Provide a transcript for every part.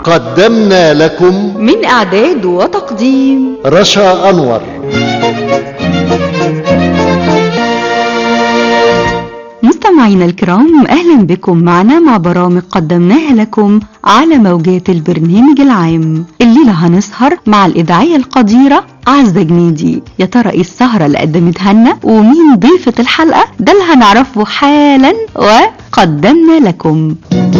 قدمنا لكم من إعداد وتقديم رشا أنور مستمعينا الكرام أهلا بكم معنا مع برامج قدمناها لكم على موجات البرنامج العام الليلة هنسهر مع الإذاعية القديرة عزة جنيدي يا ترى ايه السهرة اللي قدمتها لنا ومين ضيفة الحلقة ده اللي هنعرفه حالا وقدمنا لكم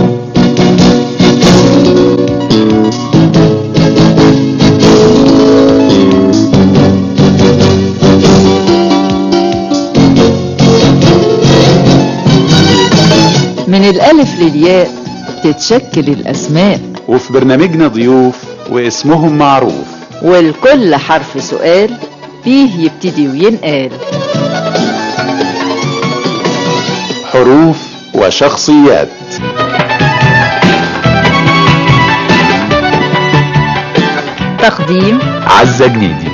من الألف للياء تتشكل الأسماء وفي برنامجنا ضيوف واسمهم معروف والكل حرف سؤال فيه يبتدي وينقال حروف وشخصيات تقديم عزة جنيدي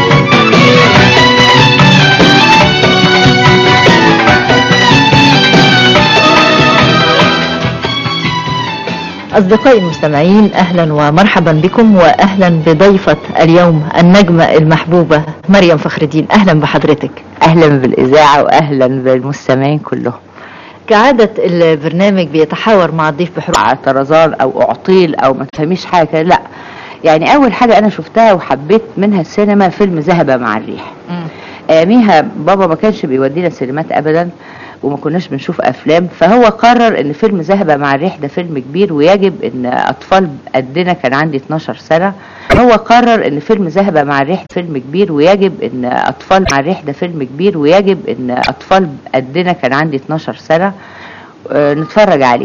أصدقائي المستمعين أهلا ومرحبا بكم وأهلا بضيفة اليوم النجمة المحبوبة مريم فخر الدين أهلا بحضرتك اهلا بالاذاعه واهلا بالمستمعين كلهم كعادة البرنامج بيتحاور مع الضيف بحروف طرزان او اعطيل او ما تفهميش حاجه كده، لا يعني اول حاجه انا شفتها وحبيت منها السينما فيلم ذهب مع الريح اياميها بابا ما كانش بيودينا سينمات ابدا وما كناش بنشوف افلام فهو قرر ان فيلم ذهب مع الريح ده فيلم كبير ويجب ان اطفال قدنا كان عندي 12 سنه هو قرر ان فيلم ذهب مع الريح فيلم كبير ويجب ان اطفال مع الريح ده فيلم كبير ويجب ان اطفال قدنا كان عندي 12 سنه آه، نتفرج عليه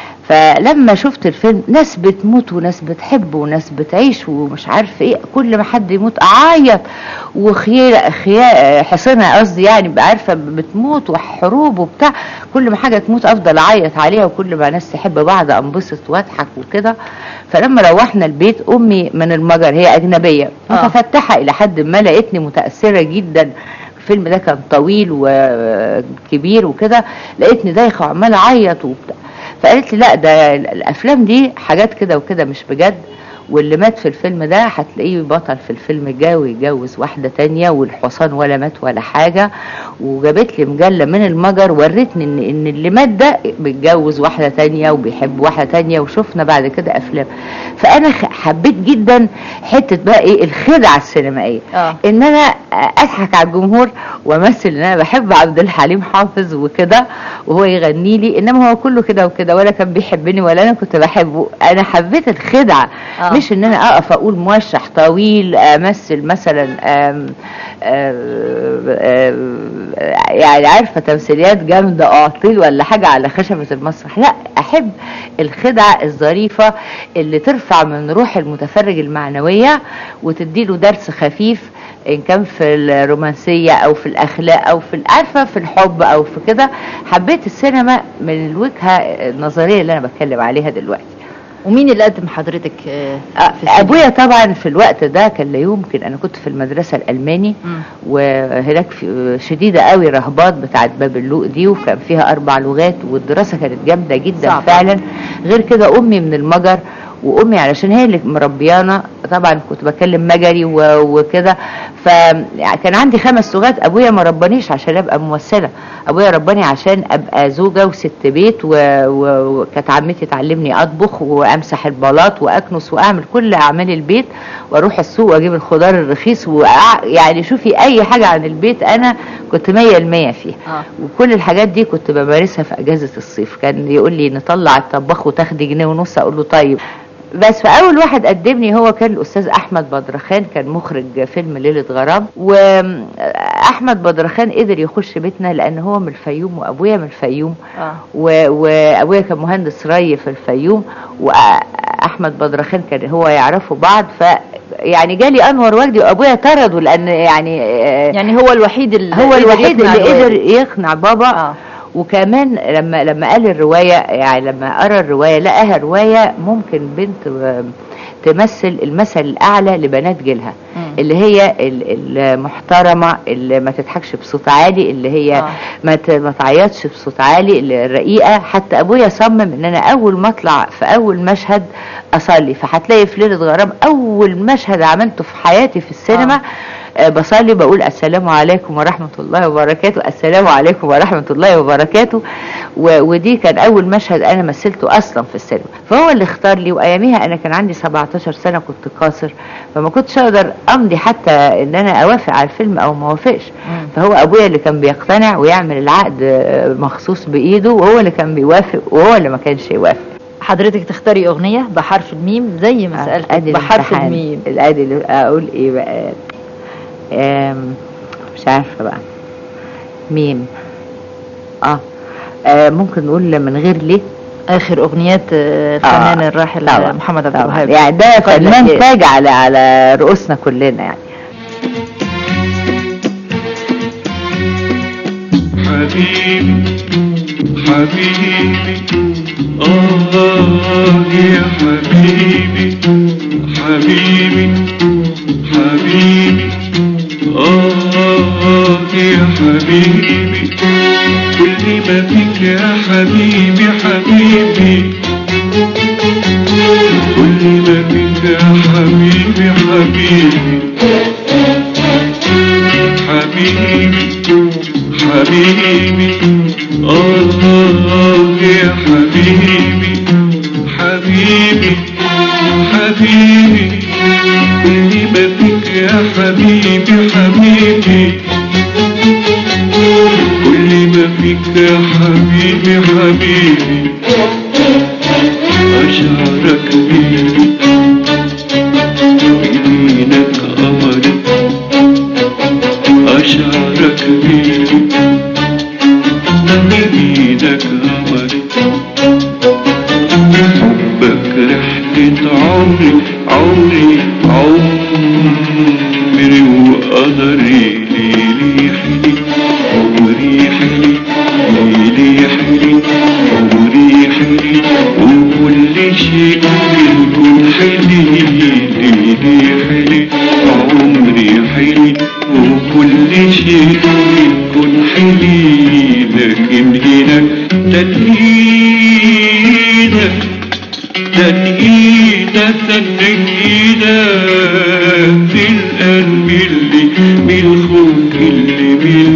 فلما شفت الفيلم ناس بتموت وناس بتحب وناس بتعيش ومش عارف ايه كل ما حد يموت اعيط وخيال خيال حصنها قصدي يعني بقى عارفه بتموت وحروب وبتاع كل ما حاجه تموت افضل اعيط عليها وكل ما ناس تحب بعض انبسط واضحك وكده فلما روحنا البيت امي من المجر هي اجنبيه آه. متفتحه الى حد ما لقيتني متاثره جدا الفيلم ده كان طويل وكبير وكده لقيتني دايخه وعماله اعيط وبتاع فقالت لي لا ده الافلام دي حاجات كده وكده مش بجد واللي مات في الفيلم ده هتلاقيه بطل في الفيلم الجاي ويتجوز واحدة تانية والحصان ولا مات ولا حاجة وجابت لي مجلة من المجر ورتني ان ان اللي مات ده بيتجوز واحدة تانية وبيحب واحدة تانية وشفنا بعد كده افلام فانا خ- حبيت جدا حتة بقى ايه الخدعة السينمائية آه. ان انا اضحك على الجمهور وامثل ان انا بحب عبد الحليم حافظ وكده وهو يغني لي انما هو كله كده وكده ولا كان بيحبني ولا انا كنت بحبه انا حبيت الخدعه آه. آه. مش ان انا اقف اقول موشح طويل امثل مثلا آم آم آم يعني عارفه تمثيليات جامده اعطيل ولا حاجه على خشبه المسرح لا احب الخدعه الظريفه اللي ترفع من روح المتفرج المعنويه وتديله درس خفيف ان كان في الرومانسيه او في الاخلاق او في عارفه في الحب او في كده حبيت السينما من الوجهه النظريه اللي انا بتكلم عليها دلوقتي ومين اللي قدم حضرتك آه، في السينما؟ ابويا طبعا في الوقت ده كان لا يمكن انا كنت في المدرسه الالماني مم. وهناك في شديده قوي رهبات بتاعت باب اللوق دي وكان فيها اربع لغات والدراسه كانت جامده جدا صعبة. فعلا غير كده امي من المجر وامي علشان هي اللي مربيانا طبعا كنت بتكلم مجري و- وكده فكان عندي خمس لغات ابويا ما ربانيش عشان ابقى ممثله ابويا رباني عشان ابقى زوجه وست بيت و- و- وكانت عمتي تعلمني اطبخ وامسح البلاط واكنس واعمل كل اعمال البيت واروح السوق واجيب الخضار الرخيص وأع... يعني شوفي اي حاجه عن البيت انا كنت مية المية فيها آه. وكل الحاجات دي كنت بمارسها في اجازه الصيف كان يقول لي نطلع الطباخ وتاخدي جنيه ونص اقول له طيب بس فاول واحد قدمني هو كان الاستاذ احمد بدرخان كان مخرج فيلم ليله غرام واحمد بدرخان قدر يخش بيتنا لان هو من الفيوم وابويا من الفيوم آه. و- وابويا كان مهندس ري في الفيوم واحمد بدرخان كان هو يعرفوا بعض ف يعني جالي انور وجدي وابويا طرده لان يعني يعني هو الوحيد اللي هو قدر الوحيد يقنع اللي الوالد. قدر يقنع بابا آه. وكمان لما لما قال الروايه يعني لما قرا الروايه لقاها روايه ممكن بنت آه، تمثل المثل الاعلى لبنات جيلها مم. اللي هي ال- المحترمه اللي ما تضحكش بصوت عالي اللي هي آه. ما ت- ما تعيطش بصوت عالي اللي الرقيقه حتى ابويا صمم ان انا اول ما اطلع في اول مشهد اصلي فهتلاقي في ليله غرام اول مشهد عملته في حياتي في السينما آه. آه، بصلي بقول السلام عليكم ورحمة الله وبركاته السلام عليكم ورحمة الله وبركاته و- ودي كان أول مشهد أنا مثلته أصلا في السينما فهو اللي اختار لي وأياميها أنا كان عندي 17 سنة كنت قاصر فما كنتش أقدر أمضي حتى إن أنا أوافق على الفيلم أو ما أوافقش مم. فهو أبويا اللي كان بيقتنع ويعمل العقد آه، مخصوص بإيده وهو اللي كان بيوافق وهو اللي ما كانش يوافق حضرتك تختاري اغنيه بحرف الميم زي ما سالتك ادي بحرف الامتحان. الميم الادي اللي اقول ايه بقى آم، مش عارفه بقى ميم اه, آه ممكن نقول من غير ليه اخر اغنيات آه، الفنان آه، الراحل طبعاً، محمد عبد طبعاً. الوهاب يعني ده فنان إيه؟ تاج على على رؤوسنا كلنا يعني حبيبي حبيبي آه يا حبيبي حبيبي حبيبي آه يا حبيبي كل ما فيك يا حبيبي حبيبي كل ما فيك يا حبيبي حبيبي حبيبي حبيبي الله يا حبيبي حبيبي حبيبي كل ما فيك يا حبيبي حبيبي كل ما فيك يا حبيبي حبيبي أشعرك بيدي بيدينك قمري أشعرك بيدي بإيدك قمري حبك رحلة عمري عمري عمري وقدري ليلي حلي عمري حلي ليلي حلي عمري حلي وكل شيء بالكون حلي ليلي حلي عمري حلي وكل شيء بالكون حلي لكن هنا تنهيدك تنهيدك تنهيدك في القلب اللي بالخوف اللي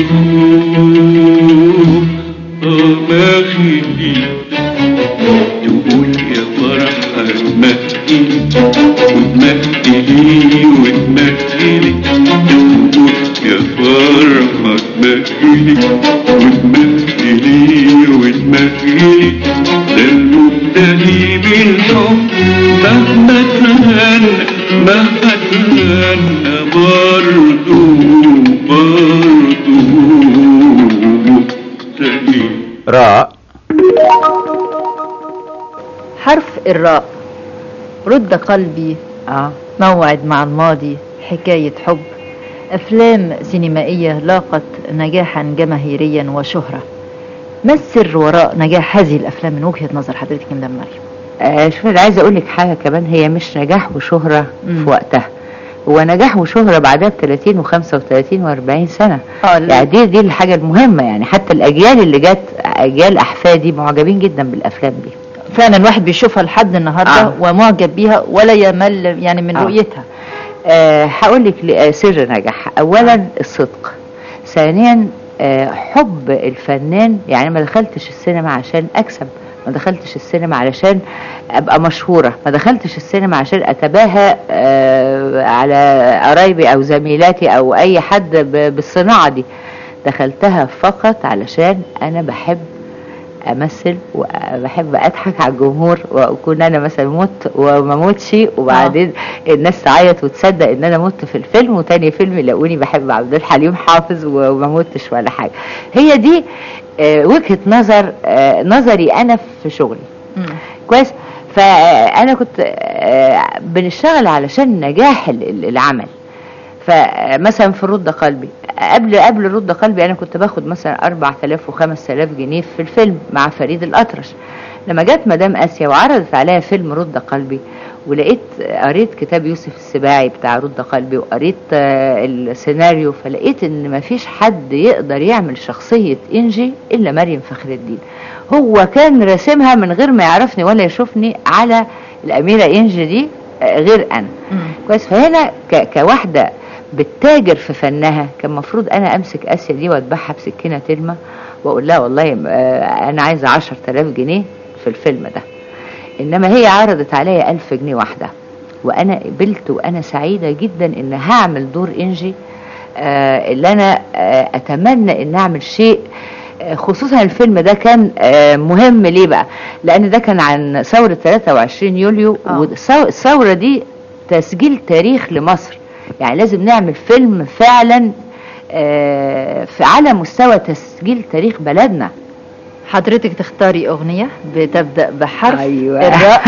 بالخوف اه ما خلي تقول يا فرحة تمثلي وتمثلي وتمثلي تقول يا فرحة تمثلي وتمثلي وتمثلي ده المبتلي بالحب مهما تهنى مهما تهنى برضو برضو مبتلي راء حرف الراء رد قلبي اه موعد مع الماضي حكاية حب أفلام سينمائية لاقت نجاحا جماهيريا وشهرة ما السر وراء نجاح هذه الأفلام من وجهة نظر حضرتك يا مدام مريم؟ آه شوف انا عايزه اقول لك حاجه كمان هي مش نجاح وشهره مم. في وقتها هو نجاح وشهره بعدها ب 30 و35 و40 سنه اه لا. يعني دي دي الحاجه المهمه يعني حتى الاجيال اللي جت اجيال احفادي معجبين جدا بالافلام دي فعلا الواحد بيشوفها لحد النهارده آه. ومعجب بيها ولا يمل يعني من آه. رؤيتها آه هقول لك ل- آه، سر نجاحها اولا الصدق ثانيا آه حب الفنان يعني ما دخلتش السينما عشان اكسب ما دخلتش السينما علشان ابقى مشهوره ما دخلتش السينما عشان اتباهى آه على قرايبي او زميلاتي او اي حد ب- بالصناعه دي دخلتها فقط علشان انا بحب امثل وبحب اضحك على الجمهور واكون انا مثلا مت وما موتش وبعدين الناس تعيط وتصدق ان انا مت في الفيلم وتاني فيلم يلاقوني بحب عبد الحليم حافظ وما متش ولا حاجه هي دي آه، وجهه نظر آه، نظري انا في شغلي مم. كويس فانا كنت آه، بنشتغل علشان نجاح ال- ال- العمل فمثلا في رد قلبي قبل قبل رد قلبي انا كنت باخد مثلا 4000 و5000 جنيه في الفيلم مع فريد الاطرش لما جت مدام اسيا وعرضت عليا فيلم رد قلبي ولقيت قريت كتاب يوسف السباعي بتاع رد قلبي وقريت آه، السيناريو فلقيت ان مفيش حد يقدر يعمل شخصية انجي الا مريم فخر الدين هو كان راسمها من غير ما يعرفني ولا يشوفني على الاميرة انجي دي آه، غير انا كويس فهنا ك- كواحدة بتتاجر في فنها كان المفروض انا امسك اسيا دي واذبحها بسكينة تلمة واقول لها والله آه، انا عايزة عشر تلاف جنيه في الفيلم ده انما هي عرضت عليا ألف جنيه واحدة وانا قبلت وانا سعيدة جدا ان هعمل دور انجي آه اللي انا آه اتمنى ان اعمل شيء آه، خصوصا الفيلم ده كان آه، مهم ليه بقى لان ده كان عن ثورة 23 يوليو آه. والثورة دي تسجيل تاريخ لمصر يعني لازم نعمل فيلم فعلا آه، في على مستوى تسجيل تاريخ بلدنا حضرتك تختاري أغنية بتبدأ بحرف ايوه الراء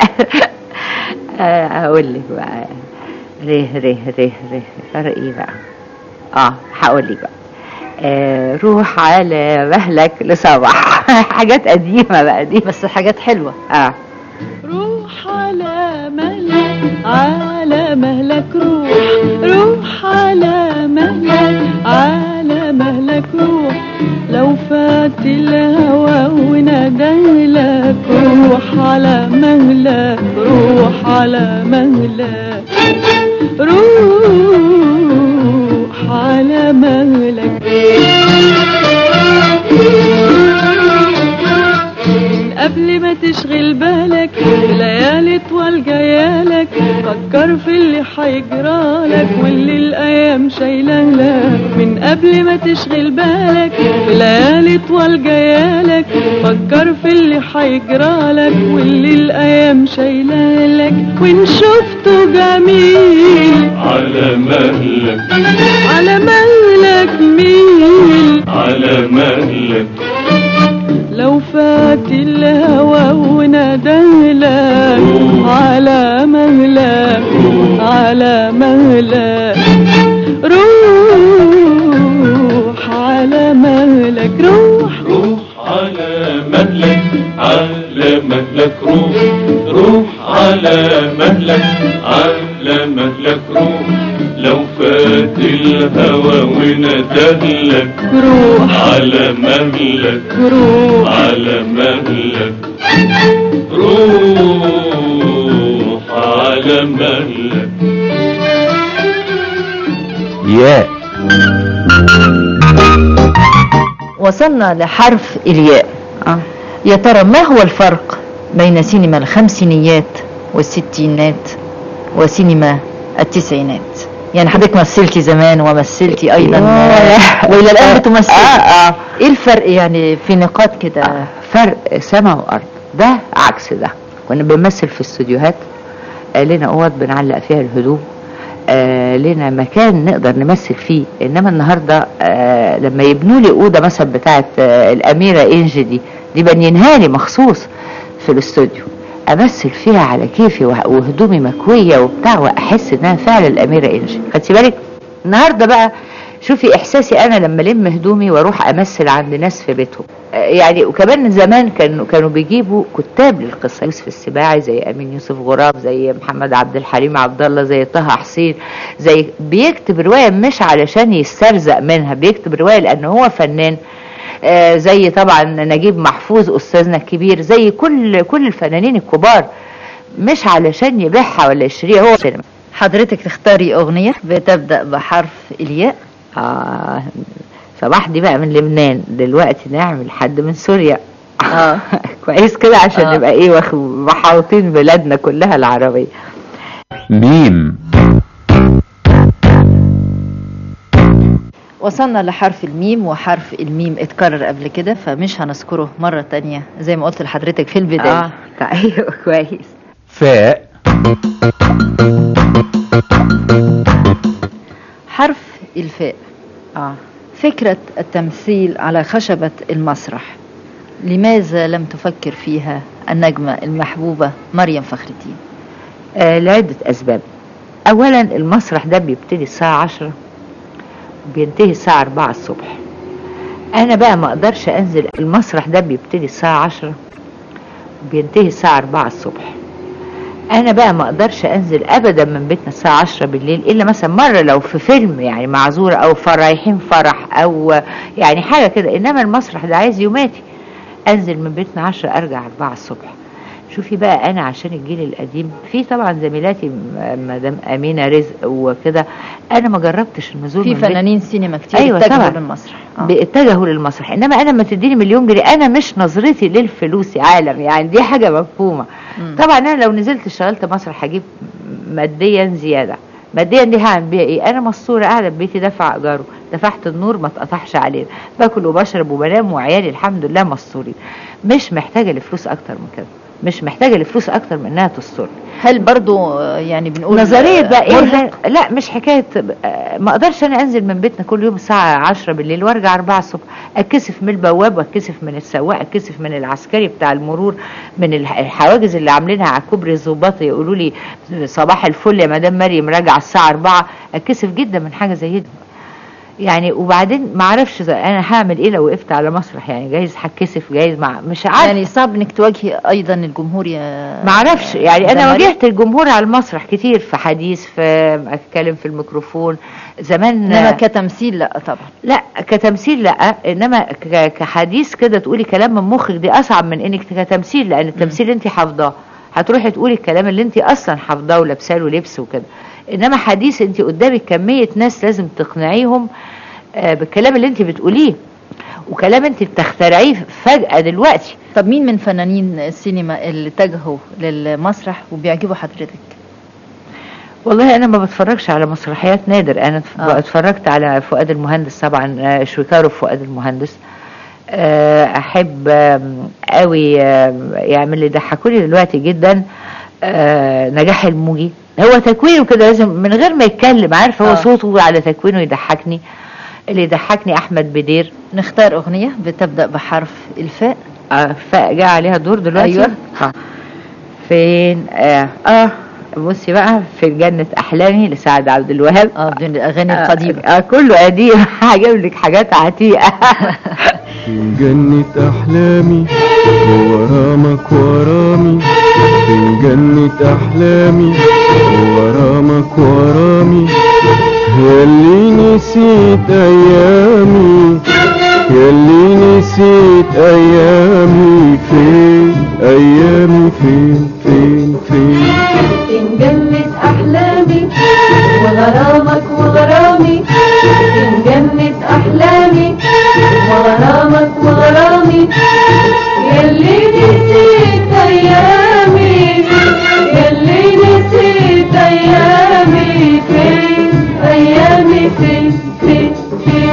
آه، هقول لك بقى ره ره ره ره فرق ايه بقى اه هقول لك بقى آه روح على مهلك لصباح حاجات قديمه بقى دي بس حاجات حلوة اه روح على مهلك على مهلك روح روح على مهلك على مهلك روح لو فات الهوى ونادالك روح على مهلك روح على مهلك روح على مهلك قبل ما تشغل بالك ليالي طوال جايالك فكر في اللي حيجرالك واللي الايام شايلالك من قبل ما تشغل بالك ليالي طوال جايالك فكر في اللي حيجرالك واللي الايام شايلالك وان شفته جميل على مهلك على مهلك ميل على مهلك لو فات الهوى ونادالك على مهلك على مهلك روح على مهلك روح روح على مهلك على مهلك روح روح على مهلك على مهلك روح لو فات الهوى وندهلك روح على مهلك روح على مهلك روح على مهلك ياء وصلنا لحرف الياء اه يا ترى ما هو الفرق بين سينما الخمسينيات والستينات وسينما التسعينات يعني حضرتك مثلتي زمان ومثلتي ايضا ياه. والى الان بتمثلي اه اه ايه الفرق يعني في نقاط كده فرق سماء وارض ده عكس ده كنا بنمثل في استوديوهات آه لنا اوض بنعلق فيها الهدوم آه لنا مكان نقدر نمثل فيه انما النهارده آه لما يبنوا لي اوضه مثلا بتاعه آه الاميره انجي دي دي بنينها لي مخصوص في الاستوديو امثل فيها على كيفي وه- وهدومي مكويه وبتاع واحس انها فعلا الاميره انجي خدتي بالك النهارده بقى شوفي احساسي انا لما الم هدومي واروح امثل عند ناس في بيتهم آه، يعني وكمان زمان كانوا كانوا بيجيبوا كتاب للقصه يوسف السباعي زي امين يوسف غراب زي محمد عبد الحليم عبد الله زي طه حسين زي بيكتب روايه مش علشان يسترزق منها بيكتب روايه لان هو فنان آه، زي طبعا نجيب محفوظ استاذنا الكبير زي كل كل الفنانين الكبار مش علشان يبيعها ولا يشتريها هو سينما حضرتك تختاري اغنية بتبدأ بحرف الياء آه صباح دي بقى من لبنان دلوقتي نعمل حد من سوريا آه. كويس كده عشان آه. نبقى ايه واخ- محاوطين بلادنا كلها العربية ميم وصلنا لحرف الميم وحرف الميم اتكرر قبل كده فمش هنذكره مرة تانية زي ما قلت لحضرتك في البداية اه طيب كويس فاء حرف الفاء اه فكرة التمثيل على خشبة المسرح لماذا لم تفكر فيها النجمة المحبوبة مريم فخر الدين آه لعدة أسباب أولا المسرح ده بيبتدي الساعة عشرة بينتهي الساعة أربعة الصبح أنا بقى ما أقدرش أنزل المسرح ده بيبتدي الساعة عشرة بينتهي الساعة أربعة الصبح انا بقى ما اقدرش انزل ابدا من بيتنا الساعه 10 بالليل الا مثلا مره لو في فيلم يعني معذوره او ف- رايحين فرح او يعني حاجه كده انما المسرح ده عايز يوماتي انزل من بيتنا 10 ارجع 4 الصبح شوفي بقى انا عشان الجيل القديم في طبعا زميلاتي م- مدام امينه رزق وكده انا ما جربتش النزول في من بيتنا. فنانين سينما كتير أيوة اتجهوا طبعا. للمسرح آه. اتجهوا للمسرح انما انا لما تديني مليون جنيه انا مش نظرتي للفلوس عالم يعني دي حاجه مفهومه مم. طبعا انا لو نزلت اشتغلت مسرح هجيب ماديا زياده ماديا دي هعمل بيها ايه انا مستوره قاعده في بيتي دافعه ايجاره دفعت النور ما اتقطعش علينا باكل وبشرب وبنام وعيالي الحمد لله مستورين مش محتاجه لفلوس اكتر من كده مش محتاجه لفلوس اكتر من انها تستر هل برضو آه، يعني بنقول نظريه بقى ايه مرهق؟ لا- لا مش حكايه آه، ما اقدرش انا انزل من بيتنا كل يوم الساعه 10 بالليل وارجع 4 الصبح اتكسف من البواب واتكسف من السواق اتكسف من العسكري بتاع المرور من الح- الحواجز اللي عاملينها على كوبري الظباط يقولوا لي صباح الفل يا مدام مريم راجعه الساعه 4 اتكسف جدا من حاجه زي دي يعني وبعدين ما اعرفش زي- انا هعمل ايه لو وقفت على مسرح يعني جايز هتكسف جايز مع مش عارف يعني صعب انك تواجهي ايضا الجمهور يا ما اعرفش يعني ده انا مريض. واجهت الجمهور على المسرح كتير في حديث في اتكلم في الميكروفون زمان انما كتمثيل لا طبعا لا كتمثيل لا انما ك- كحديث كده تقولي كلام من مخك دي اصعب من انك كتمثيل لان التمثيل انت حافظاه هتروحي تقولي الكلام اللي انت اصلا حافظاه ولابساه له لبس وكده انما حديث انت قدامك كميه ناس لازم تقنعيهم آه، بالكلام اللي انت بتقوليه وكلام انت بتخترعيه فجأة دلوقتي طب مين من فنانين السينما اللي اتجهوا للمسرح وبيعجبوا حضرتك والله انا ما بتفرجش على مسرحيات نادر انا اتف- آه. اتفرجت على فؤاد المهندس طبعا آه، شويكارو في فؤاد المهندس آه، احب آم، قوي آم، يعني من اللي ضحكوني دلوقتي جدا آه، نجاح الموجي هو تكوينه كده لازم من غير ما يتكلم عارف هو آه. صوته على تكوينه يضحكني اللي يضحكني احمد بدير نختار اغنيه بتبدا بحرف الفاء آه، فجاء عليها دور دلوقتي أيوة. آه. فين اه, آه بصي بقى في جنة أحلامي لسعد عبد الوهاب اه من الاغاني القديمه آه, آه كله قديم هجيب لك حاجات عتيقة في جنة أحلامي وغرامك ورامي في جنة أحلامي وغرامك ورامي ياللي نسيت أيامي ياللي نسيت أيامي فين أيامي فين فين فين إن جنة أحلامي وغرامك وغرامي إن جنة أحلامي وغرامك وغرامي ياللي نسيت أيامي ياللي نسيت أيامي فين أيامي فين فين فين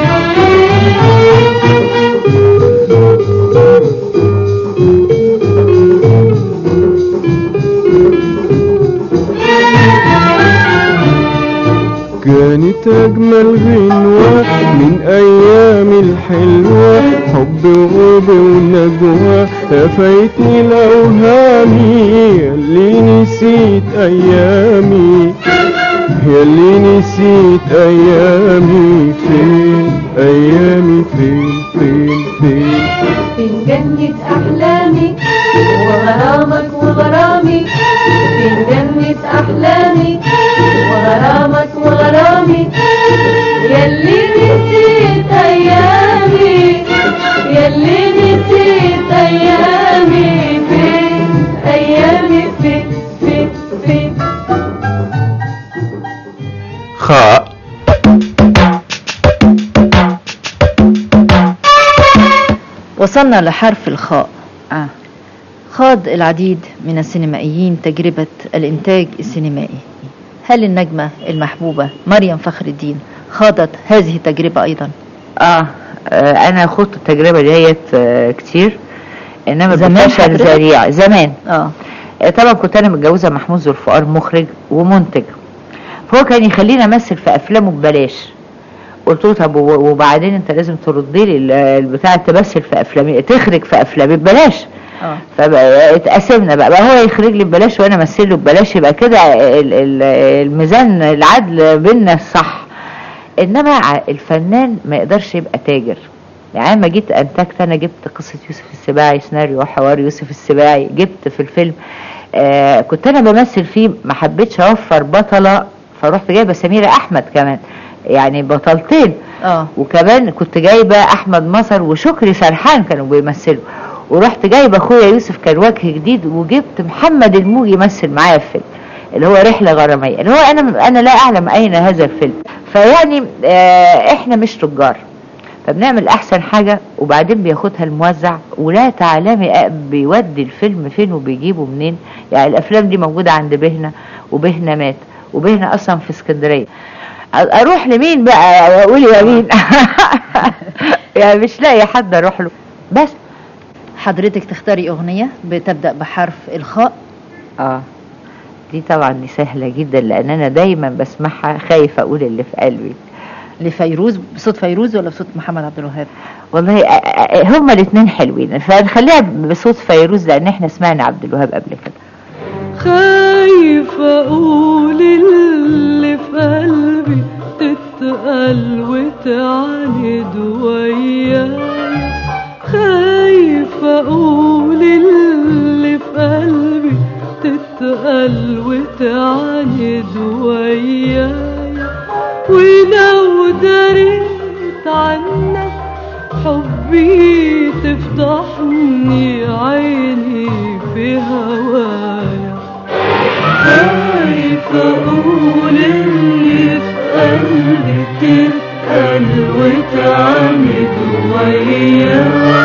كانت أجمل غنوة من أيام الحلوة حب وغب ونجوى فايتني الأوهام ياللي نسيت أيامي ياللي نسيت أيامي فين أيامي فين فين فين في جنة أحلامي وغرامك وغرامي في جنة أحلامي وغرامك وغرامي ياللي نسيت أيامي ياللي نسيت أيامي فين أيامي فين فين فين خاء وصلنا لحرف الخاء آه. خاض العديد من السينمائيين تجربة الإنتاج السينمائي هل النجمة المحبوبة مريم فخر الدين خاضت هذه التجربة أيضا اه آه، انا خدت التجربة ديت آه كتير انما زمان بفشل حضرتك؟ ذريع زمان اه آه، طبعا كنت انا متجوزه محمود ذوالفقار مخرج ومنتج فهو كان يخليني امثل في افلامه ببلاش قلت له طب و- وبعدين انت لازم تردي لي ال- البتاع تمثل في افلامي تخرج في افلامي ببلاش اه فبقى اتقسمنا بقى, بقى هو يخرج لي ببلاش وانا امثل له ببلاش يبقى كده ال- ال- الميزان العدل بينا صح انما ع- الفنان ما يقدرش يبقى تاجر يعني لما جيت انتجت انا جبت قصه يوسف السباعي سيناريو وحوار يوسف السباعي جبت في الفيلم آه كنت انا بمثل فيه ما حبيتش اوفر بطله فرحت جايبه سميره احمد كمان يعني بطلتين اه وكمان كنت جايبه احمد مصر وشكري سرحان كانوا بيمثلوا ورحت جايبه اخويا يوسف كان وجه جديد وجبت محمد الموجي يمثل معايا في فيلم اللي هو رحله غراميه اللي هو انا انا لا اعلم اين هذا الفيلم فيعني آه احنا مش تجار فبنعمل احسن حاجه وبعدين بياخدها الموزع ولا تعلمي أ- بيودي الفيلم فين وبيجيبه منين يعني الافلام دي موجوده عند بهنا وبهنا مات وبهنا اصلا في اسكندريه أ- اروح لمين بقى اقول يا مين يعني مش لاقي حد اروح له بس حضرتك تختاري اغنيه بتبدا بحرف الخاء اه دي طبعا دي سهله جدا لان انا دايما بسمعها خايفه اقول اللي في قلبي لفيروز بصوت فيروز ولا بصوت محمد عبد الوهاب والله آه، آه، هما الاثنين حلوين فنخليها بصوت فيروز لان احنا سمعنا عبد الوهاب قبل كده خايفة أقول اللي في قلبي تتقل وتعاند ويايا خايفة أقول اللي في قلبي تتقل وتعاند ويايا ولو دريت عنك حبي تفضحني عيني في هوايا خايف اقول اللي في قلبي تتقل وتعاند ويايا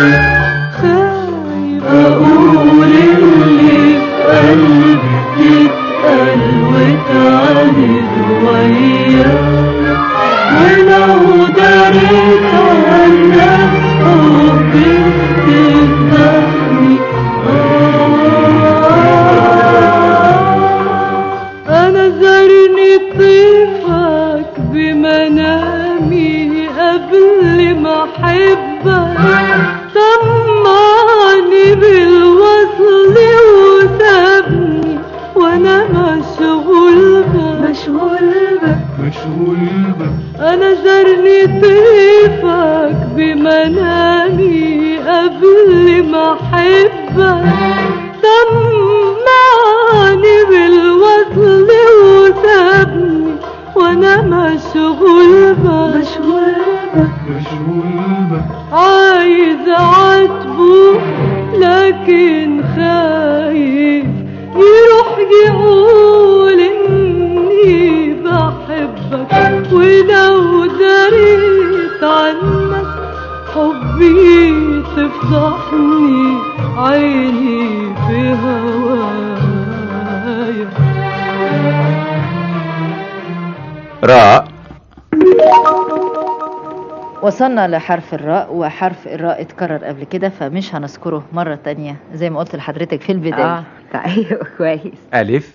خايف اقول اللي في قلبي تتقل وتعاند ويايا ولو دريت عنك حبي تفضحني أنا زرني طيفك بمنامي قبل ما أحبك طمعني بالوصل وسابني وأنا مشغول بك مشغول بك مشغول بك أنا زرني طيفك بمنامي قبل ما أحبك طمعني بالوصل وسابني وأنا مشغول بك مشغول بك مشغول بك عايز أعاتبه لكن خايف يروح يقول إني بحبك ولو دريت عنك حبي تفضحني عيني في هوايا راء وصلنا لحرف الراء وحرف الراء اتكرر قبل كده فمش هنذكره مرة تانية زي ما قلت لحضرتك في البداية اه ايوه كويس ألف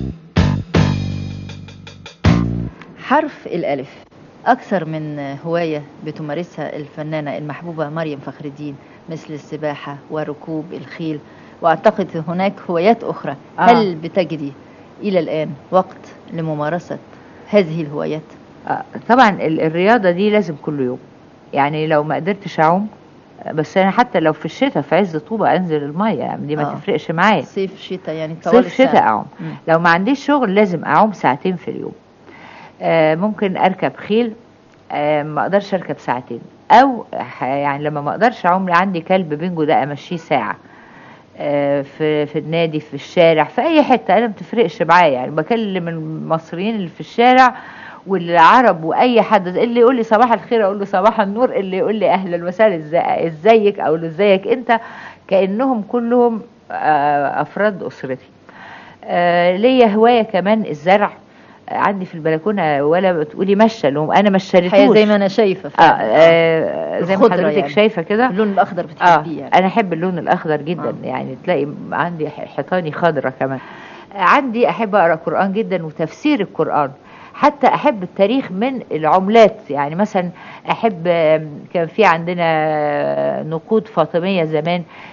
حرف الألف أكثر من هواية بتمارسها الفنانة المحبوبة مريم فخر الدين مثل السباحة وركوب الخيل وأعتقد هناك هوايات أخرى آه. هل بتجدي إلى الآن وقت لممارسة هذه الهوايات؟ آه، طبعا ال- الرياضة دي لازم كل يوم يعني لو ما قدرتش اعوم آه، بس انا حتى لو في الشتاء في عز طوبة انزل المية يعني دي ما آه. تفرقش معايا صيف شتاء يعني طوال صيف شتاء السنة. اعوم مم. لو ما عنديش شغل لازم اعوم ساعتين في اليوم آه، ممكن اركب خيل آه، ما اقدرش اركب ساعتين او ح- يعني لما ما اقدرش اعوم عندي كلب بينجو ده امشيه ساعه آه، في في النادي في الشارع في اي حته انا ما بتفرقش معايا يعني بكلم المصريين اللي في الشارع والعرب واي حد اللي يقول لي صباح الخير اقول له صباح النور اللي يقول لي اهلا وسهلا إزاي- ازيك اقول له ازيك انت كانهم كلهم آه، افراد اسرتي آه، ليا هوايه كمان الزرع آه، عندي في البلكونه ولا بتقولي مشى لهم انا ما الحقيقة اشتريتوش زي ما أنا شايفة آه فعلا. آه زي ما الخضرة حضرتك يعني. شايفه كده اللون الأخضر اه بتحبيه يعني انا احب اللون الاخضر جدا آه. آه. يعني تلاقي عندي ح- حيطاني خضرة كمان آه، عندي احب اقرا قران جدا وتفسير القران حتى احب التاريخ من العملات يعني مثلا احب آم، كان في عندنا آه، نقود فاطميه زمان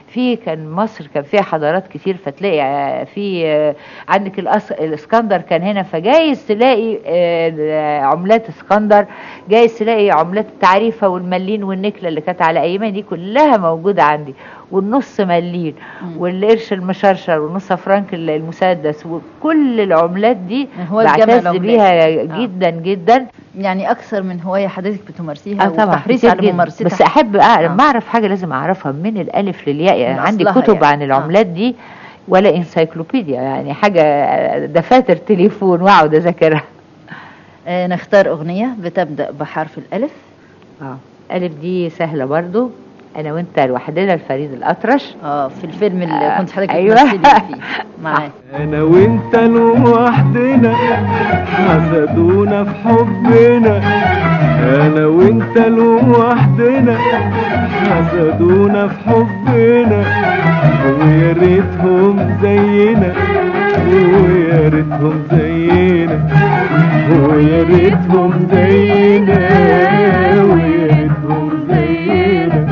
في كان مصر كان فيها حضارات كتير فتلاقي آه، في آه، عندك الأس- الاسكندر كان هنا فجايز تلاقي آه، عملات اسكندر جايز تلاقي عملات التعريفه والملين والنكله اللي كانت على ايامها دي كلها موجوده عندي والنص ملين والقرش المشرشر والنص فرنك المسدس وكل العملات دي هو الجمل بعتز العملات. بيها آه. جدا جدا يعني اكثر من هوايه حضرتك بتمارسيها اه طبعا وتحريص كتير على جداً. ممارستها بس احب أعرف آه. ما اعرف حاجه لازم اعرفها من الالف للياء يعني من عندي أصلها كتب يعني. عن العملات دي ولا انسايكلوبيديا يعني حاجه دفاتر تليفون واقعد اذاكرها آه نختار اغنيه بتبدا بحرف الالف اه الف دي سهله برضو انا وانت لوحدنا الفريد الاطرش اه في الفيلم اللي آه، كنت حضرتك أيوة. بتمثلي فيه معاك انا وانت لوحدنا حسدونا في حبنا انا وانت لوحدنا حسدونا في حبنا ويا ريتهم زينا ويا ريتهم زينا ويا ريتهم زينا ويا ريتهم زينا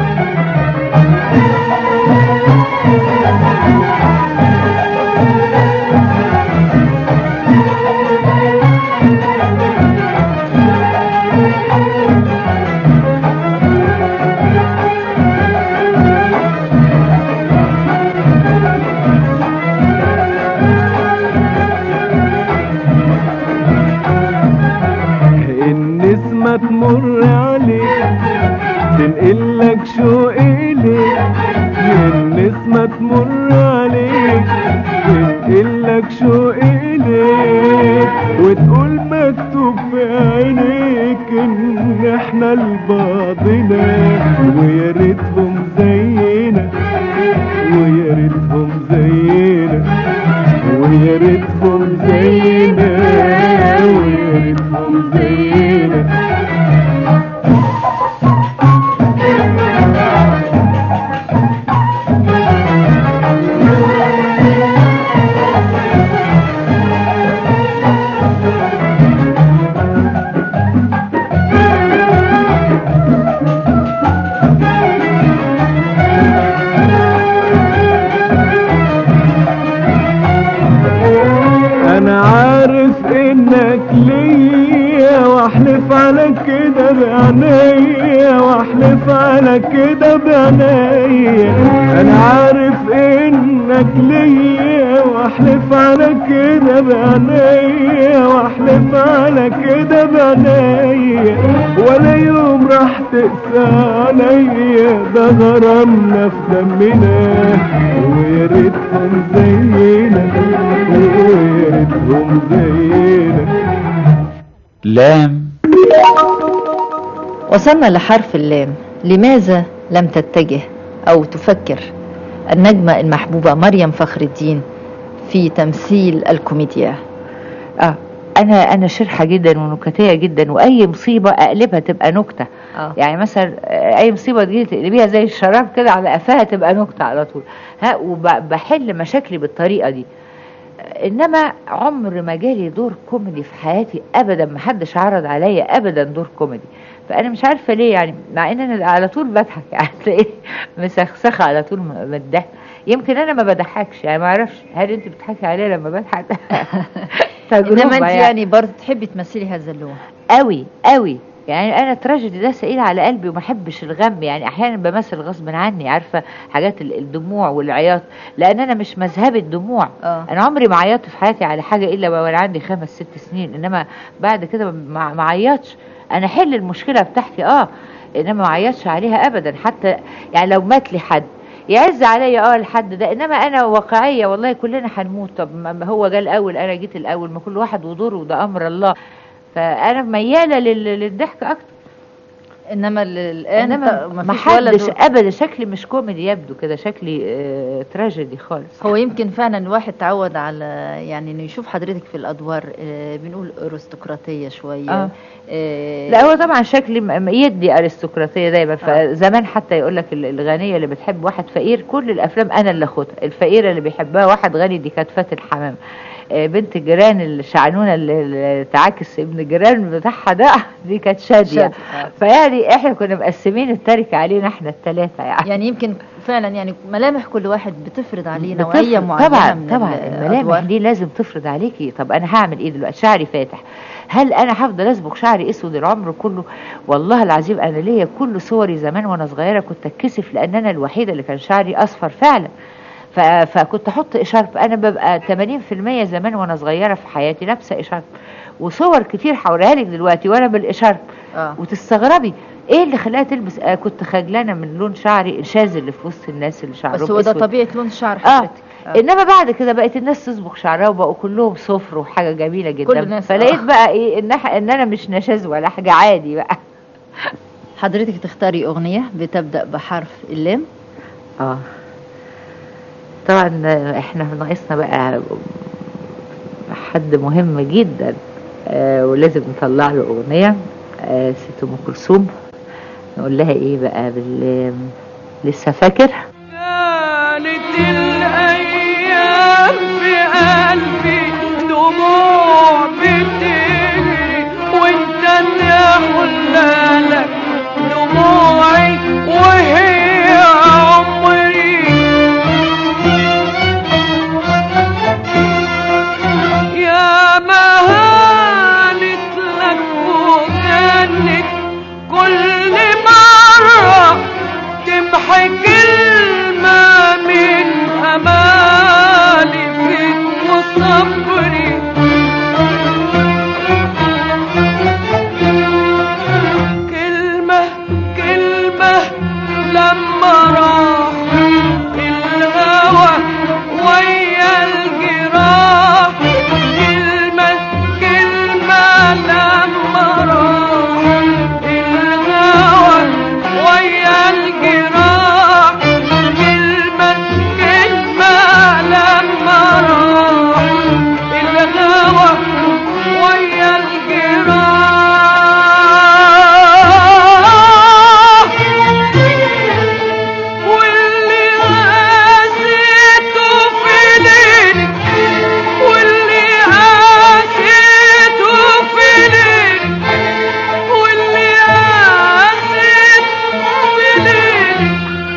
النسمة تمر عليك تنقلك شوق إليك النسمة تمر عليك تنقلك شوق إليك وتقول مكتوب في عينيك إن إحنا لبعضنا ويا ريتهم زينا ويا ريتهم زينا ويا ريتهم زينا ويا ريتهم زينا انا عارف انك ليا واحلف على كده بعينيا واحلف على كده بعينيا انا عارف انك ليا واحلف على كده بعينيا واحلف على كده بعينيا ولا يوم راح تقسى عليا ده غرامنا في دمنا ويا ريتهم زينا ويا ريتهم زينا لام وصلنا لحرف اللام لماذا لم تتجه أو تفكر النجمة المحبوبة مريم فخر الدين في تمثيل الكوميديا اه انا انا شرحه جدا ونكتيه جدا واي مصيبه اقلبها تبقى نكته آه. يعني مثلا آه، اي مصيبه تجي تقلبيها زي الشراب كده على قفاها تبقى نكته على طول ها وبحل مشاكلي بالطريقه دي انما عمر ما جالي دور كوميدي في حياتي ابدا ما حدش عرض عليا ابدا دور كوميدي فانا مش عارفه ليه يعني مع ان انا على طول بضحك يعني تلاقيه مسخسخه على طول من الضحك يمكن انا ما بضحكش يعني ما اعرفش هل انت بتضحكي عليا لما بضحك تجربة إنما أنت يعني برضه تحبي تمثلي هذا اللون قوي قوي يعني انا التراجيدي ده ثقيل على قلبي وما احبش الغم يعني احيانا بمثل غصب عني عارفه حاجات ال- الدموع والعياط لان انا مش مذهبي الدموع آه. انا عمري ما عيطت في حياتي على حاجه الا وانا عندي خمس ست سنين انما بعد كده ما ما عيطش انا احل المشكله بتاعتي اه انما ما عيطش عليها ابدا حتى يعني لو مات لي حد يعز عليا اه الحد ده انما انا واقعيه والله كلنا هنموت طب ما ما هو جه الاول انا جيت الاول ما كل واحد ودوره وده امر الله فانا مياله لل- للضحك اكتر إنما ال- الآن انما ما ما فيش ولا حدش دور. ابدا شكلي مش كوميدي يبدو كده شكلي آه تراجيدي خالص هو يمكن فعلا الواحد تعود على يعني انه يشوف حضرتك في الادوار آه، بنقول ارستقراطيه شويه آه. آه، لا هو طبعا شكلي م- م- يدي ارستقراطيه دايما فزمان حتى يقول لك الغنيه اللي بتحب واحد فقير كل الافلام انا اللي اخدها الفقيره اللي بيحبها واحد غني دي كانت فاتن حمام آه، بنت الجيران الشعنونه اللي اللي تعاكس ابن الجيران بتاعها ده دي كانت شاديه شادية، آه. فيعني احنا كنا مقسمين التركه علينا احنا الثلاثه يعني يعني يمكن فعلا يعني ملامح كل واحد بتفرض عليه بتفرض- نوعيه معينه طبعا من طبعا ال- الملامح الأدوار. دي لازم تفرض عليكي طب انا هعمل ايه دلوقتي شعري فاتح هل انا هفضل اصبغ شعري اسود العمر كله والله العظيم انا ليا كل صوري زمان وانا صغيره كنت اتكسف لان انا الوحيده اللي كان شعري اصفر فعلا ف- فكنت احط اشارب انا ببقى 80% زمان وانا صغيره في حياتي لابسه اشارب وصور كتير هوريها لك دلوقتي وانا بالاشارب اه وتستغربي ايه اللي خلاها تلبس آه كنت خجلانه من لون شعري الشاذ اللي في وسط الناس اللي شعرهم بس هو ده أسود. طبيعه لون شعر اه حضرتك آه. انما بعد كده بقت الناس تصبغ شعرها وبقوا كلهم صفر وحاجه جميله جدا كل الناس، فلقيت آه. بقى ايه ان إح- ان انا مش نشاز ولا حاجه عادي بقى حضرتك تختاري اغنيه بتبدا بحرف اللام اه طبعا آه، احنا ناقصنا بقى حد مهم جدا آه ولازم نطلع له اغنيه آه ست ام كلثوم نقول لها ايه بقى بال لسه فاكر كانت الأيام في قلبي دموع بتجري وانت تقول لك دموعي وهي عمري يا ما هانت لك وكانت كل مرة تمحي كلمة من أمالي فيك وصبري كلمة كلمة لما راح الهوى ويا الجراح كلمة كلمة لما راح الهوى ويا الجراح كلمة كلمة لما راح الهوى ويا الجراح واللي قاسيته في ليلي واللي قاسيته في ليلي واللي قاسيته في ليلي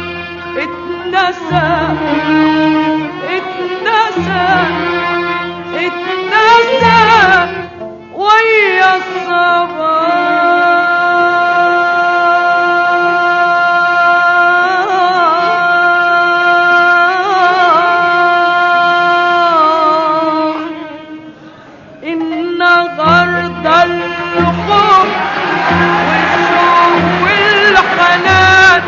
اتنسى اتنسى اتنسى ويا الصباح النهارده الخوف والشوق والحنان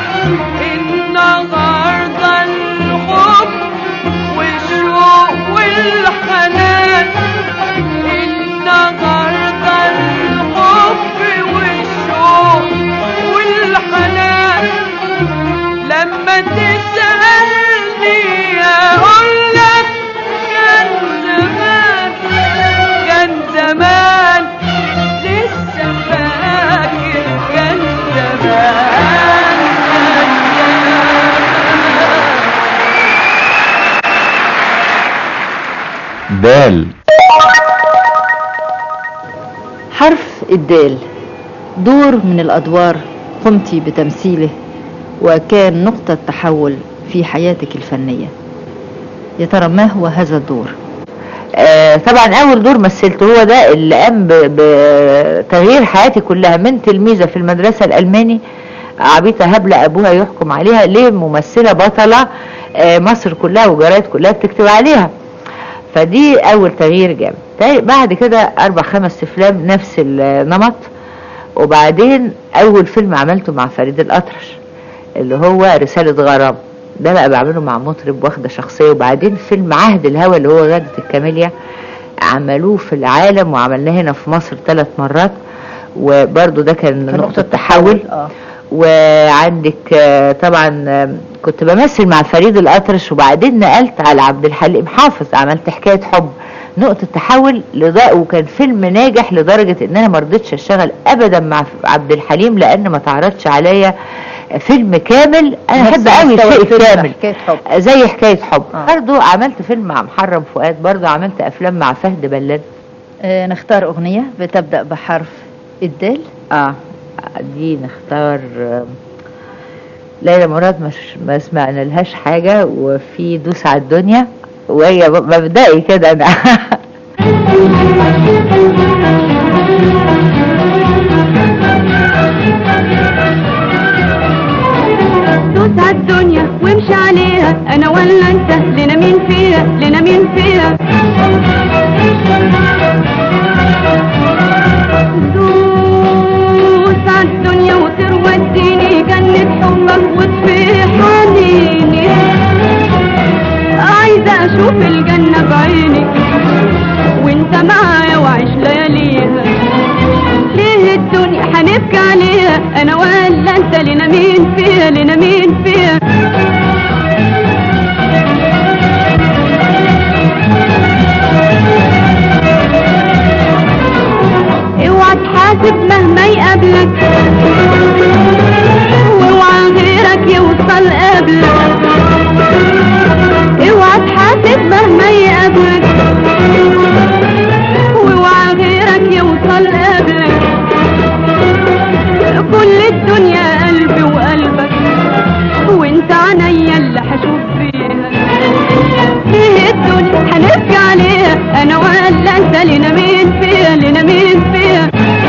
النهارده الخوف والشوق والحنان النهارده الحب والشوق والحنان لما تسألني أقول لك كان زمان كان زمان لسه فاكر كان زمان كان زمان دال حرف الدال دور من الأدوار قمت بتمثيله وكان نقطة تحول في حياتك الفنية يا ترى ما هو هذا الدور؟ آه، طبعا اول دور مثلته هو ده اللي قام ب- بتغيير حياتي كلها من تلميذه في المدرسه الالماني عبيطه هبله ابوها يحكم عليها لممثله بطله آه، مصر كلها والجرايد كلها بتكتب عليها فدي اول تغيير جامد تا- بعد كده اربع خمس افلام نفس النمط وبعدين اول فيلم عملته مع فريد الاطرش اللي هو رساله غرام ده بقى بعمله مع مطرب واخده شخصيه وبعدين فيلم عهد الهوى اللي هو غادة الكاميليا عملوه في العالم وعملناه هنا في مصر ثلاث مرات وبرضو ده كان كان نقطة تحول اه وعندك آه، طبعا آه، كنت بمثل مع فريد الأطرش وبعدين نقلت على عبد الحليم حافظ عملت حكاية حب نقطة تحول لض- وكان فيلم ناجح لدرجة ان انا ما رضيتش اشتغل ابدا مع عبد الحليم لان ما تعرضش عليا فيلم كامل انا نفس احب قوي مستوى الشيء الفيلم الكامل حكاية حب. زي حكايه حب آه. برضو عملت فيلم مع محرم فؤاد برضو عملت افلام مع فهد بلان آه نختار أغنية بتبدأ بحرف الدال اه دي نختار آه، ليلى مراد مش ما سمعنا لهاش حاجه وفي دوس على الدنيا وهي مبدئي كده انا دوس عالدنيا وامشي عليها انا ولا انت لنا مين فيها لنا مين فيها دوس عالدنيا وتروى اديني جنة حبك وتفي حنيني عايزة اشوف الجنة بعيني وانت معايا وعيش لياليها ليه الدنيا هنبكي عليها انا ولا انت لنا مين فيها لنا مين فيها اوعى تحاسب مهما يقابلك واوعى غيرك يوصل قبلك اوعى تحاسب مهما يقابلك واوعى غيرك يوصل قبلك كل الدنيا قلبي وقلبك وانت عينيا اللي هشوف فيها ايه الدنيا هنبكي عليها انا ولا انت لنا مين فيها لنا مين فيها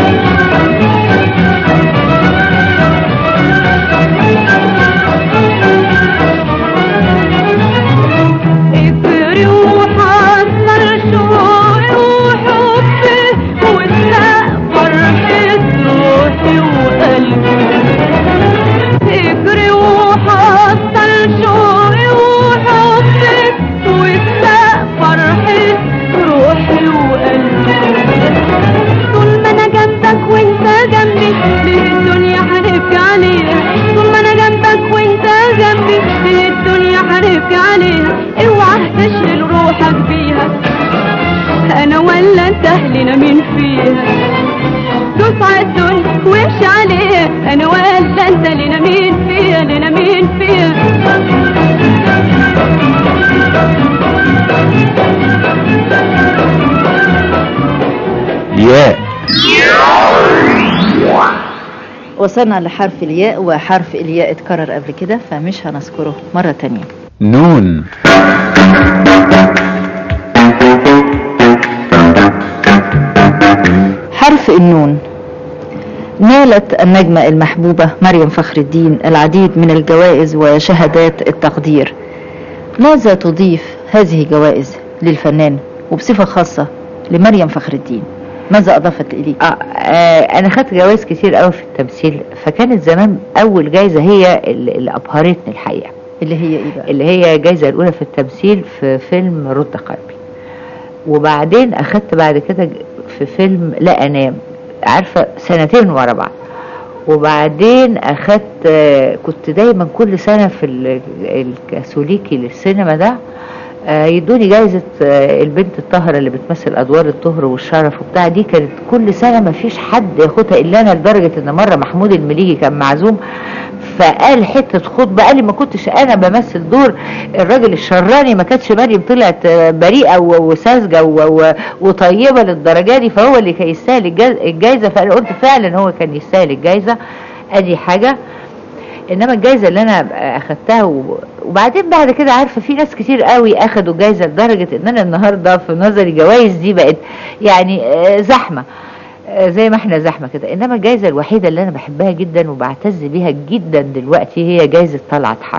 اجري وحصل شوقي وحبي واسرق فرحة روحي وقلبي اجري وحصل شوقي وحبي واسرق فرحة روحي وقلبي طول ما انا جنبك وانت جنبي ليه الدنيا هنبكي عليها طول ما انا جنبك وانت جنبي ليه الدنيا هنبكي عليها اوعى تشغل روحك بيها انا ولا انت اهلنا مين فيها دوس على الدنيا وامشي عليها انا ولا انت لنا مين فيها لنا مين فيها ياء وصلنا لحرف الياء وحرف الياء اتكرر قبل كده فمش هنذكره مرة تانية نون حرف النون نالت النجمة المحبوبة مريم فخر الدين العديد من الجوائز وشهادات التقدير ماذا تضيف هذه الجوائز للفنان وبصفة خاصة لمريم فخر الدين ماذا أضافت إليك؟ آه آه انا خدت جوائز كتير قوي في التمثيل فكانت زمان اول جايزه هي اللي اللي ابهرتني الحقيقه اللي هي إيه بقى؟ اللي هي الجايزه الاولى في التمثيل في فيلم رد قلبي وبعدين اخدت بعد كده في فيلم لا انام عارفه سنتين ورا بعض وبعدين اخدت آه، كنت دايما كل سنه في ال- الكاثوليكي للسينما ده آه، يدوني جايزة آه، البنت الطاهرة اللي بتمثل أدوار الطهر والشرف وبتاع دي كانت كل سنة ما فيش حد ياخدها إلا أنا لدرجة إن مرة محمود المليجي كان معزوم فقال حتة خطبة قال لي ما كنتش أنا بمثل دور الراجل الشراني ما كانتش مريم طلعت آه، بريئة و- وساذجة و- و- وطيبة للدرجة دي فهو اللي كان يستاهل الجاز- الجايزة فأنا قلت فعلا هو كان يستاهل الجايزة أدي حاجة انما الجايزه اللي انا اخدتها و- وبعدين بعد كده عارفه في ناس كتير قوي اخدوا الجايزه لدرجه ان انا النهارده في نظري جوائز دي بقت يعني آه، زحمه آه، زي ما احنا زحمه كده انما الجايزه الوحيده اللي انا بحبها جدا وبعتز بيها جدا دلوقتي هي جايزه طلعت حرب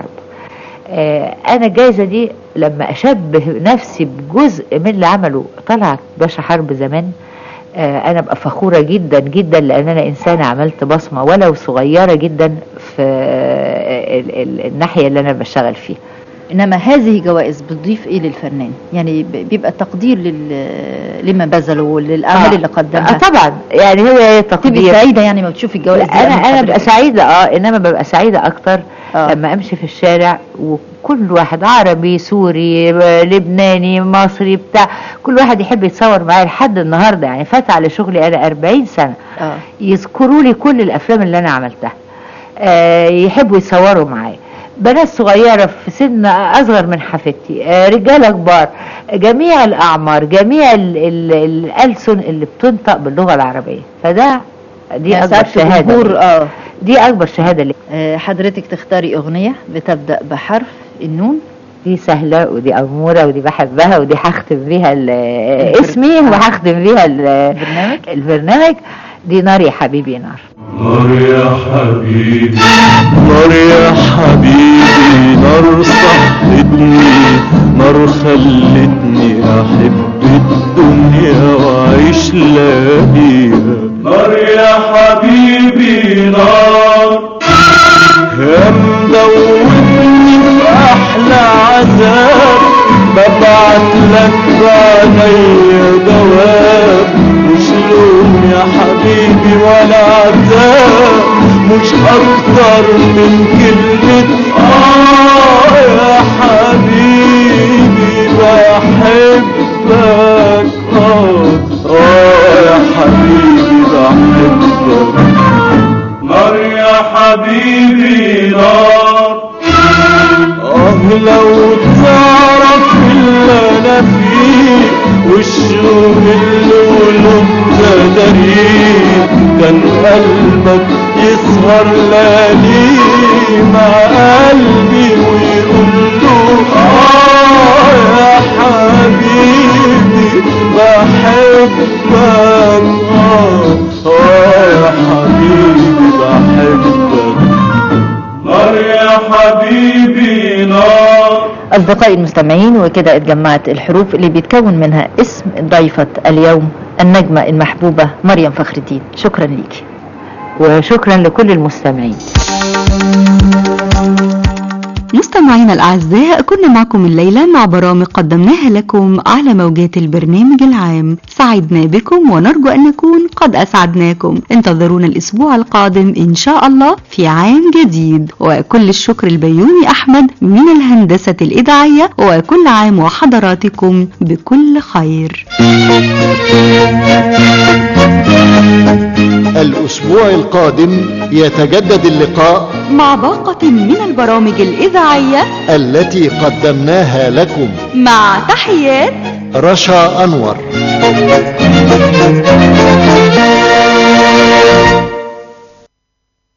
آه، انا الجايزه دي لما اشبه نفسي بجزء من اللي عمله طلعت باشا حرب زمان آه، انا ابقى فخوره جدا جدا لان انا انسانه عملت بصمه ولو صغيره جدا في آه، ال- ال- الناحيه اللي انا بشتغل فيها إنما هذه جوائز بتضيف إيه للفنان؟ يعني ب- بيبقى تقدير لل... لما بذله وللأعمال اللي آه قدمها طبعا يعني هي تبقى تقدير سعيدة يعني ما بتشوفي الجوائز دي انا أمام انا ببقى حضرتك. سعيده اه انما ببقى سعيده اكتر آه. لما امشي في الشارع وكل واحد عربي سوري آه، لبناني مصري بتاع كل واحد يحب يتصور معايا لحد النهارده يعني فات على شغلي انا 40 سنه آه. يذكروا لي كل الافلام اللي انا عملتها آه، يحبوا يصوروا معايا بنات صغيرة في سن أصغر من حفيدتي آه، رجالة كبار جميع الأعمار جميع ال- ال- الألسن اللي بتنطق باللغة العربية فده دي أكبر سعادة شهادة الجمهور لي. اه دي أكبر شهادة لي آه، حضرتك تختاري اغنية بتبدأ بحرف النون دي سهلة ودي أمورة ودي بحبها ودي هختم بيها ال- البر- اسمي وهختم بيها ال- البرنامج البرنامج دي نار يا حبيبي نار نار يا حبيبي نار يا حبيبي نار صحتني نار خلتني احب الدنيا واعيش لاقيها نار يا حبيبي نار يا مدوبني في احلى عذاب ببعت لك بعينيا جواب مش لوم يا حبيبي ولا عذاب مش اكتر من كلمة اه يا حبيبي بحبك اه اه يا حبيبي بحبك نار يا حبيبي نار اه لو تعرف اللي انا فيه والشوق اللي قلوب داريه كان قلبك يسهر ليالي مع قلبي ويقول له اه يا حبيبي بحبك اه اه يا حبيبي بحبك نار يا حبيبي نار أصدقائي المستمعين وكده اتجمعت الحروف اللي بيتكون منها اسم ضيفة اليوم النجمة المحبوبة مريم فخر الدين شكرا ليكي وشكرا لكل المستمعين مستمعينا الأعزاء كنا معكم الليلة مع برامج قدمناها لكم على موجات البرنامج العام سعدنا بكم ونرجو أن نكون قد أسعدناكم انتظرونا الأسبوع القادم إن شاء الله في عام جديد وكل الشكر البيومي أحمد من الهندسة الإذاعية وكل عام وحضراتكم بكل خير الأسبوع القادم يتجدد اللقاء مع باقة من البرامج الإذاعية التي قدمناها لكم مع تحيات رشا أنور